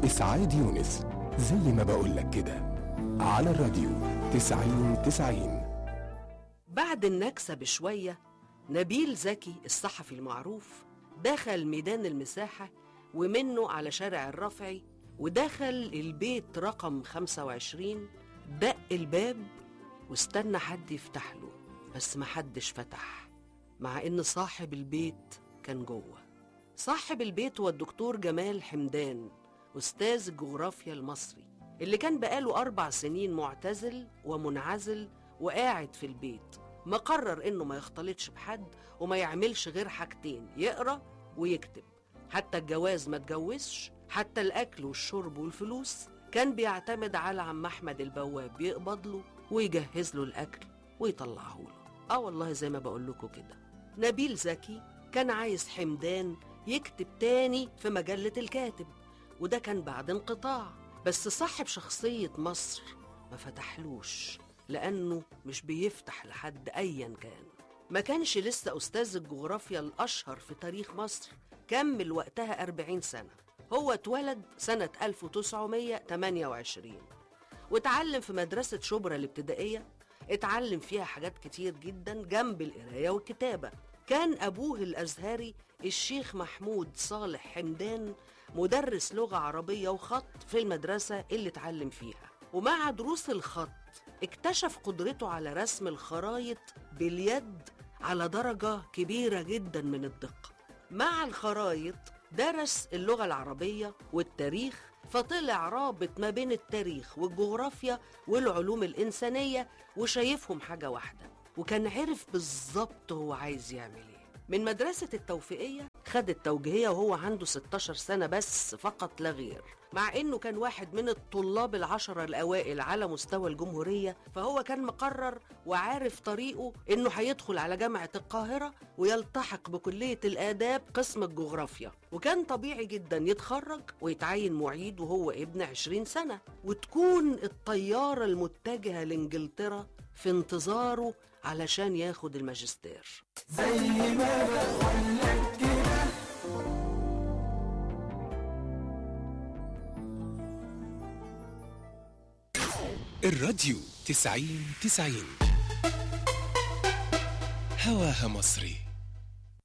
إسعاد يونس زي ما بقولك كده على الراديو تسعين تسعين بعد النكسة بشوية نبيل زكي الصحفي المعروف دخل ميدان المساحة ومنه على شارع الرفعي ودخل البيت رقم 25 دق الباب واستنى حد يفتح له بس محدش فتح مع ان صاحب البيت كان جوه صاحب البيت هو الدكتور جمال حمدان أستاذ الجغرافيا المصري اللي كان بقاله أربع سنين معتزل ومنعزل وقاعد في البيت مقرر إنه ما يختلطش بحد وما يعملش غير حاجتين يقرأ ويكتب حتى الجواز ما اتجوزش حتى الأكل والشرب والفلوس كان بيعتمد على عم أحمد البواب يقبض له ويجهز له الأكل ويطلعه له آه والله زي ما بقول لكم كده نبيل زكي كان عايز حمدان يكتب تاني في مجلة الكاتب وده كان بعد انقطاع بس صاحب شخصية مصر ما فتحلوش لأنه مش بيفتح لحد أيا كان ما كانش لسه أستاذ الجغرافيا الأشهر في تاريخ مصر كمل وقتها 40 سنة هو اتولد سنة 1928 واتعلم في مدرسة شبرا الابتدائية اتعلم فيها حاجات كتير جدا جنب القراية والكتابة كان أبوه الأزهري الشيخ محمود صالح حمدان مدرس لغة عربية وخط في المدرسة اللي اتعلم فيها ومع دروس الخط اكتشف قدرته على رسم الخرايط باليد على درجة كبيرة جدا من الدقة مع الخرايط درس اللغة العربية والتاريخ فطلع رابط ما بين التاريخ والجغرافيا والعلوم الإنسانية وشايفهم حاجة واحدة وكان عرف بالظبط هو عايز يعمل ايه من مدرسة التوفيقية خد التوجيهية وهو عنده 16 سنة بس فقط لا غير مع انه كان واحد من الطلاب العشرة الاوائل على مستوى الجمهورية فهو كان مقرر وعارف طريقه انه هيدخل على جامعة القاهرة ويلتحق بكلية الاداب قسم الجغرافيا وكان طبيعي جدا يتخرج ويتعين معيد وهو ابن 20 سنة وتكون الطيارة المتجهة لانجلترا في انتظاره علشان ياخد الماجستير الراديو تسعين تسعين هواها مصري